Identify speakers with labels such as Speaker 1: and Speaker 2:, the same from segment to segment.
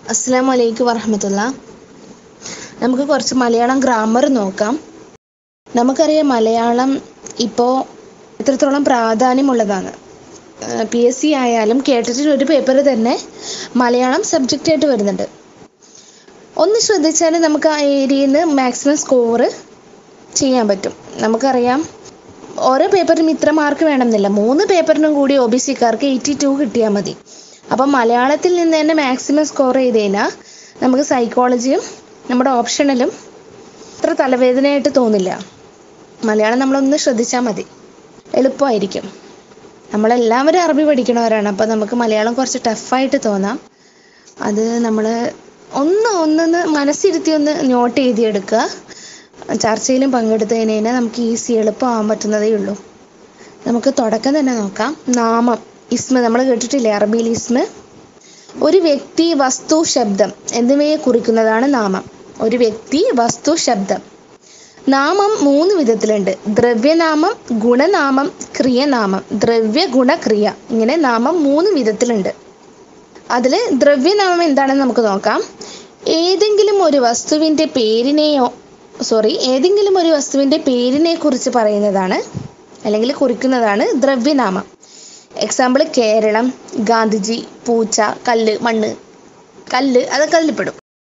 Speaker 1: അസ്സാം വലൈക്കും വറഹമത്തുള്ള നമുക്ക് കുറച്ച് മലയാളം ഗ്രാമർ നോക്കാം നമുക്കറിയാം മലയാളം ഇപ്പോൾ എത്രത്തോളം പ്രാധാന്യമുള്ളതാണ് പി എസ് സി ആയാലും കേട്ടിട്ട് ഒരു പേപ്പർ തന്നെ മലയാളം സബ്ജക്റ്റ് ആയിട്ട് വരുന്നുണ്ട് ഒന്ന് ശ്രദ്ധിച്ചാൽ നമുക്ക് ആ ഏരിയയിൽ നിന്ന് മാക്സിമം സ്കോർ ചെയ്യാൻ പറ്റും നമുക്കറിയാം ഓരോ പേപ്പറിനും ഇത്ര മാർക്ക് വേണമെന്നില്ല മൂന്ന് പേപ്പറിനും കൂടി ഒ ബി സിക്കാർക്ക് എയ്റ്റി ടു കിട്ടിയാൽ മതി അപ്പം മലയാളത്തിൽ നിന്ന് തന്നെ മാക്സിമം സ്കോർ ചെയ്ത് കഴിഞ്ഞാൽ നമുക്ക് സൈക്കോളജിയും നമ്മുടെ ഓപ്ഷണലും അത്ര തലവേദനയായിട്ട് തോന്നില്ല മലയാളം നമ്മളൊന്ന് ശ്രദ്ധിച്ചാൽ മതി എളുപ്പമായിരിക്കും നമ്മളെല്ലാവരും അറബി പഠിക്കണവരാണ് അപ്പോൾ നമുക്ക് മലയാളം കുറച്ച് ടഫായിട്ട് തോന്നാം അത് നമ്മൾ ഒന്ന് ഒന്നൊന്ന് മനസ്സിരുത്തി ഒന്ന് നോട്ട് ചെയ്തെടുക്കുക ചർച്ചയിലും പങ്കെടുത്തു കഴിഞ്ഞാൽ നമുക്ക് ഈസി എളുപ്പമാകാൻ പറ്റുന്നതേ ഉള്ളൂ നമുക്ക് തുടക്കം തന്നെ നോക്കാം നാമം ഇസ്മ നമ്മൾ കേട്ടിട്ടില്ലേ അറബിയിൽ ഇസ്മ ഒരു വ്യക്തി വസ്തു ശബ്ദം എന്നിവയെ കുറിക്കുന്നതാണ് നാമം ഒരു വ്യക്തി വസ്തു ശബ്ദം നാമം മൂന്ന് വിധത്തിലുണ്ട് ദ്രവ്യനാമം ഗുണനാമം ക്രിയനാമം ദ്രവ്യ ഗുണ ക്രിയ ഇങ്ങനെ നാമം മൂന്ന് വിധത്തിലുണ്ട് അതിൽ ദ്രവ്യനാമം എന്താണെന്ന് നമുക്ക് നോക്കാം ഏതെങ്കിലും ഒരു വസ്തുവിൻ്റെ പേരിനെയോ സോറി ഏതെങ്കിലും ഒരു വസ്തുവിൻ്റെ പേരിനെ കുറിച്ച് പറയുന്നതാണ് അല്ലെങ്കിൽ കുറിക്കുന്നതാണ് ദ്രവ്യനാമം എക്സാമ്പിൾ കേരളം ഗാന്ധിജി പൂച്ച കല്ല് മണ്ണ് കല്ല് അതൊക്കെ അതിൽപ്പെടും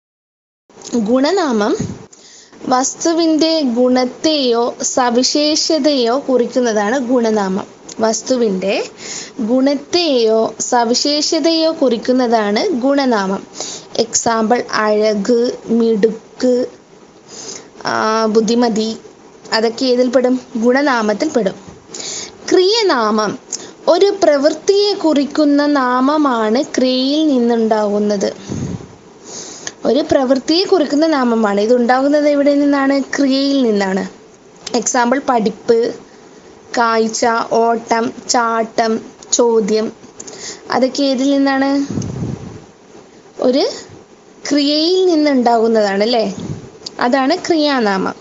Speaker 1: ഗുണനാമം വസ്തുവിൻ്റെ ഗുണത്തെയോ സവിശേഷതയോ കുറിക്കുന്നതാണ് ഗുണനാമം വസ്തുവിൻ്റെ ഗുണത്തെയോ സവിശേഷതയോ കുറിക്കുന്നതാണ് ഗുണനാമം എക്സാമ്പിൾ അഴക് മിടുക്ക് ബുദ്ധിമതി അതൊക്കെ ഏതിൽപ്പെടും ഗുണനാമത്തിൽപ്പെടും ക്രിയനാമം ഒരു പ്രവൃത്തിയെ കുറിക്കുന്ന നാമമാണ് ക്രിയയിൽ നിന്നുണ്ടാകുന്നത് ഒരു പ്രവൃത്തിയെ കുറിക്കുന്ന നാമമാണ് ഇത് ഉണ്ടാകുന്നത് എവിടെ നിന്നാണ് ക്രിയയിൽ നിന്നാണ് എക്സാമ്പിൾ പഠിപ്പ് കാഴ്ച ഓട്ടം ചാട്ടം ചോദ്യം അതൊക്കെ ഏതിൽ നിന്നാണ് ഒരു ക്രിയയിൽ നിന്നുണ്ടാകുന്നതാണ് അല്ലേ അതാണ് ക്രിയാനാമം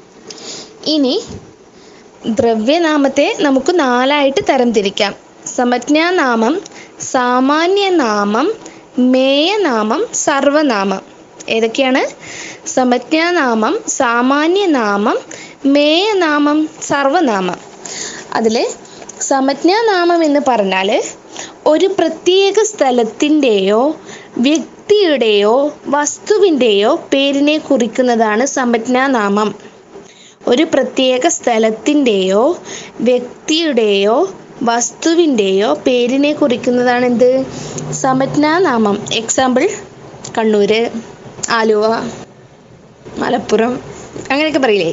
Speaker 1: ഇനി ദ്രവ്യനാമത്തെ നമുക്ക് നാലായിട്ട് തരംതിരിക്കാം സമജ്ഞാനാമം സാമാന്യനാമം മേയനാമം സർവനാമം ഏതൊക്കെയാണ് സമജ്ഞാനാമം സാമാന്യനാമം മേയനാമം സർവനാമം അതിൽ സമജ്ഞാനാമം എന്ന് പറഞ്ഞാൽ ഒരു പ്രത്യേക സ്ഥലത്തിൻ്റെയോ വ്യക്തിയുടെയോ വസ്തുവിൻ്റെയോ പേരിനെ കുറിക്കുന്നതാണ് സമജ്ഞാനാമം ഒരു പ്രത്യേക സ്ഥലത്തിൻ്റെയോ വ്യക്തിയുടെയോ വസ്തുവിൻ്റെയോ പേരിനെ കുറിക്കുന്നതാണ് എന്ത് സമജ്ഞാനാമം എക്സാമ്പിൾ കണ്ണൂർ ആലുവ മലപ്പുറം അങ്ങനെയൊക്കെ പറയില്ലേ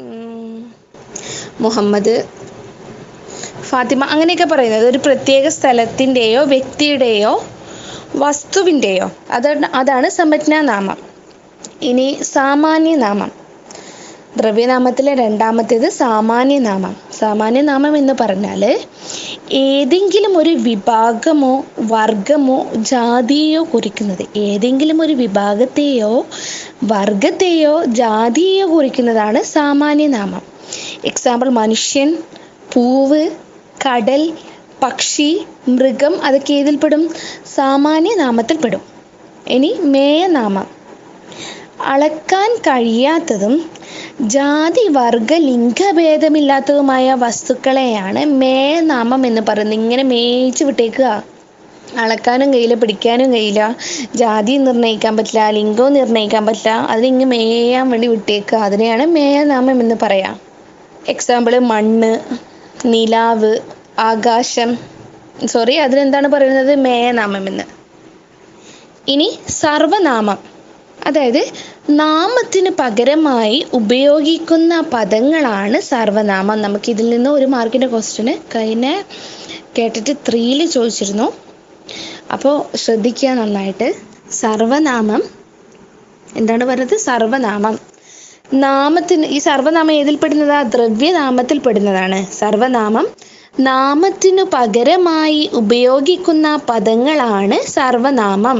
Speaker 1: മുഹമ്മദ് ഫാത്തിമ അങ്ങനെയൊക്കെ പറയുന്നത് ഒരു പ്രത്യേക സ്ഥലത്തിൻ്റെയോ വ്യക്തിയുടെയോ വസ്തുവിൻ്റെയോ അതാണ് അതാണ് സമജ്ഞാനാമം ഇനി സാമാന്യനാമം ദ്രവ്യനാമത്തിലെ രണ്ടാമത്തേത് സാമാന്യനാമം സാമാന്യനാമം എന്ന് പറഞ്ഞാൽ ഏതെങ്കിലും ഒരു വിഭാഗമോ വർഗമോ ജാതിയോ കുറിക്കുന്നത് ഏതെങ്കിലും ഒരു വിഭാഗത്തെയോ വർഗത്തെയോ ജാതിയെയോ കുറിക്കുന്നതാണ് സാമാന്യനാമം എക്സാമ്പിൾ മനുഷ്യൻ പൂവ് കടൽ പക്ഷി മൃഗം അതൊക്കെ ഏതിൽപ്പെടും സാമാന്യനാമത്തിൽപ്പെടും ഇനി മേയനാമം അളക്കാൻ കഴിയാത്തതും ജാതി വർഗ ലിംഗഭേദമില്ലാത്തതുമായ വസ്തുക്കളെയാണ് മേനാമം എന്ന് പറയുന്നത് ഇങ്ങനെ മേയിച്ച് വിട്ടേക്കുക അളക്കാനും കഴിയില്ല പിടിക്കാനും കഴിയില്ല ജാതി നിർണ്ണയിക്കാൻ പറ്റില്ല ലിംഗവും നിർണ്ണയിക്കാൻ പറ്റില്ല അതിനിങ്ങ് മേയാൻ വേണ്ടി വിട്ടേക്കുക അതിനെയാണ് മേയനാമം എന്ന് പറയാം എക്സാമ്പിൾ മണ്ണ് നിലാവ് ആകാശം സോറി അതിനെന്താണ് പറയുന്നത് മേയനാമം എന്ന് ഇനി സർവനാമം അതായത് നാമത്തിന് പകരമായി ഉപയോഗിക്കുന്ന പദങ്ങളാണ് സർവനാമം നമുക്ക് ഇതിൽ നിന്ന് ഒരു മാർക്കിൻ്റെ ക്വസ്റ്റ്യന് കഴിഞ്ഞ കേട്ടിട്ട് ത്രീയിൽ ചോദിച്ചിരുന്നു അപ്പോൾ ശ്രദ്ധിക്കുക നന്നായിട്ട് സർവനാമം എന്താണ് പറയുന്നത് സർവനാമം നാമത്തിന് ഈ സർവനാമം ഏതിൽ പെടുന്നതാ ദ്രവ്യനാമത്തിൽ പെടുന്നതാണ് സർവനാമം നാമത്തിനു പകരമായി ഉപയോഗിക്കുന്ന പദങ്ങളാണ് സർവനാമം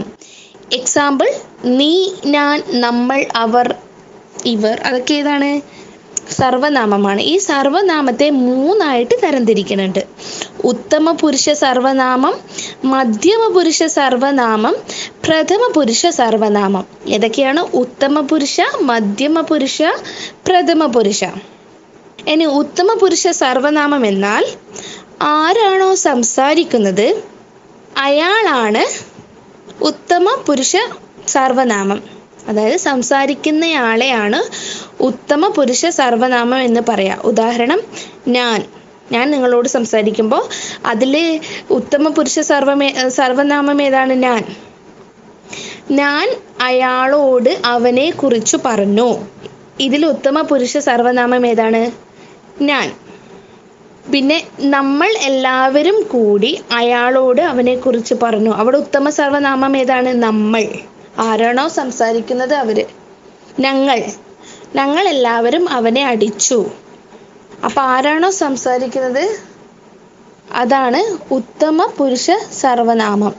Speaker 1: എക്സാമ്പിൾ നീ ഞാൻ നമ്മൾ അവർ ഇവർ അതൊക്കെ ഏതാണ് സർവനാമമാണ് ഈ സർവനാമത്തെ മൂന്നായിട്ട് തരംതിരിക്കുന്നുണ്ട് ഉത്തമ പുരുഷ സർവനാമം മധ്യമ പുരുഷ സർവനാമം പ്രഥമ പുരുഷ സർവനാമം ഏതൊക്കെയാണ് ഉത്തമ പുരുഷ മധ്യമ പുരുഷ പ്രഥമ പുരുഷ ഇനി ഉത്തമ പുരുഷ സർവനാമം എന്നാൽ ആരാണോ സംസാരിക്കുന്നത് അയാളാണ് ഉത്തമ പുരുഷ സർവനാമം അതായത് സംസാരിക്കുന്നയാളെയാണ് ഉത്തമ പുരുഷ സർവനാമം എന്ന് പറയാം ഉദാഹരണം ഞാൻ ഞാൻ നിങ്ങളോട് സംസാരിക്കുമ്പോൾ അതിൽ ഉത്തമ പുരുഷ സർവമേ സർവനാമം ഏതാണ് ഞാൻ ഞാൻ അയാളോട് അവനെ കുറിച്ച് പറഞ്ഞു ഇതിൽ ഉത്തമ പുരുഷ സർവനാമം ഏതാണ് ഞാൻ പിന്നെ നമ്മൾ എല്ലാവരും കൂടി അയാളോട് അവനെ കുറിച്ച് പറഞ്ഞു അവിടെ ഉത്തമ സർവനാമം ഏതാണ് നമ്മൾ ആരാണോ സംസാരിക്കുന്നത് അവര് ഞങ്ങൾ ഞങ്ങൾ എല്ലാവരും അവനെ അടിച്ചു അപ്പൊ ആരാണോ സംസാരിക്കുന്നത് അതാണ് ഉത്തമ പുരുഷ സർവനാമം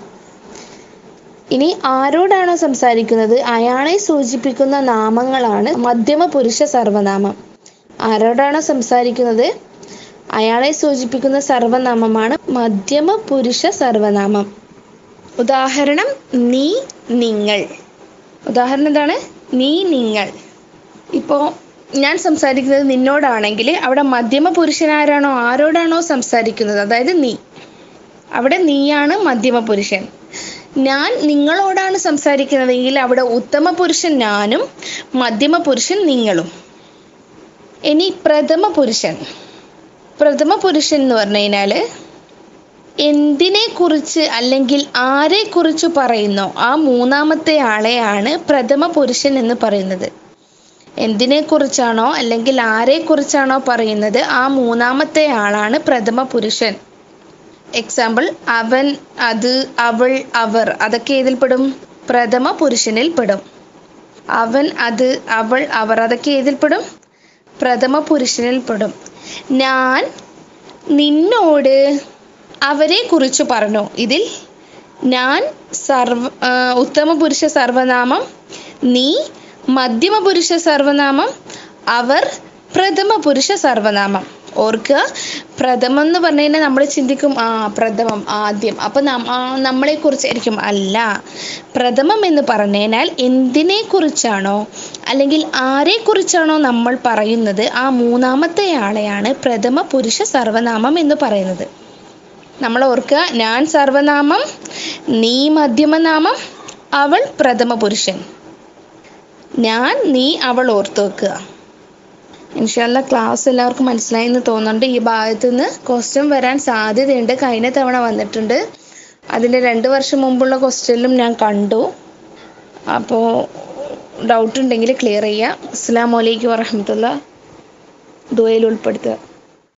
Speaker 1: ഇനി ആരോടാണോ സംസാരിക്കുന്നത് അയാളെ സൂചിപ്പിക്കുന്ന നാമങ്ങളാണ് മധ്യമ പുരുഷ സർവനാമം ആരോടാണോ സംസാരിക്കുന്നത് അയാളെ സൂചിപ്പിക്കുന്ന സർവനാമമാണ് മധ്യമ പുരുഷ സർവനാമം ഉദാഹരണം നീ നിങ്ങൾ ഉദാഹരണം എന്താണ് നീ നിങ്ങൾ ഇപ്പോൾ ഞാൻ സംസാരിക്കുന്നത് നിന്നോടാണെങ്കിൽ അവിടെ മധ്യമ പുരുഷനാരാണോ ആരോടാണോ സംസാരിക്കുന്നത് അതായത് നീ അവിടെ നീയാണ് മധ്യമ പുരുഷൻ ഞാൻ നിങ്ങളോടാണ് സംസാരിക്കുന്നതെങ്കിൽ അവിടെ ഉത്തമ പുരുഷൻ ഞാനും മധ്യമ പുരുഷൻ നിങ്ങളും ഇനി പ്രഥമ പുരുഷൻ പ്രഥമ പുരുഷൻ എന്ന് പറഞ്ഞു കഴിഞ്ഞാൽ എന്തിനെ കുറിച്ച് അല്ലെങ്കിൽ ആരെ കുറിച്ച് പറയുന്നോ ആ മൂന്നാമത്തെ ആളെയാണ് പ്രഥമ പുരുഷൻ എന്ന് പറയുന്നത് എന്തിനെ കുറിച്ചാണോ അല്ലെങ്കിൽ ആരെ കുറിച്ചാണോ പറയുന്നത് ആ മൂന്നാമത്തെ ആളാണ് പ്രഥമ പുരുഷൻ എക്സാമ്പിൾ അവൻ അത് അവൾ അവർ അതൊക്കെ ഏതിൽ പെടും പ്രഥമ പുരുഷനിൽ പെടും അവൻ അത് അവൾ അവർ അതൊക്കെ ഏതിൽ പെടും പ്രഥമ പുരുഷനിൽ പെടും ഞാൻ നിന്നോട് അവരെ കുറിച്ച് പറഞ്ഞു ഇതിൽ ഞാൻ സർവ ആ, ഉത്തമ പുരുഷ സർവനാമം നീ മധ്യമ പുരുഷ സർവനാമം അവർ പ്രഥമ പുരുഷ സർവനാമം ഓർക്കുക പ്രഥമം എന്ന് പറഞ്ഞു കഴിഞ്ഞാൽ നമ്മൾ ചിന്തിക്കും ആ പ്രഥമം ആദ്യം അപ്പൊ നം- ആ, നമ്മളെ കുറിച്ചായിരിക്കും അല്ല പ്രഥമം എന്ന് പറഞ്ഞു കഴിഞ്ഞാൽ എന്തിനെ കുറിച്ചാണോ അല്ലെങ്കിൽ ആരെ കുറിച്ചാണോ നമ്മൾ പറയുന്നത് ആ മൂന്നാമത്തെ ആളെയാണ് പ്രഥമ പുരുഷ സർവനാമം എന്ന് പറയുന്നത് നമ്മൾ ഓർക്കുക ഞാൻ സർവനാമം നീ മധ്യമനാമം അവൾ പ്രഥമ പുരുഷൻ ഞാൻ നീ അവൾ ഓർത്ത് വെക്കുക ഇൻഷാല്ല ക്ലാസ് എല്ലാവർക്കും മനസ്സിലായി എന്ന് തോന്നുന്നുണ്ട് ഈ ഭാഗത്ത് നിന്ന് ക്വസ്റ്റ്യൻ വരാൻ സാധ്യതയുണ്ട് കഴിഞ്ഞ തവണ വന്നിട്ടുണ്ട് അതിൻ്റെ രണ്ട് വർഷം മുമ്പുള്ള ക്വസ്റ്റ്യനിലും ഞാൻ കണ്ടു അപ്പോൾ ഡൗട്ട് ഉണ്ടെങ്കിൽ ക്ലിയർ ചെയ്യുക അസ്സാം വലൈക്കും വറഹമത്തുള്ള ദുബൈയിൽ ഉൾപ്പെടുത്തുക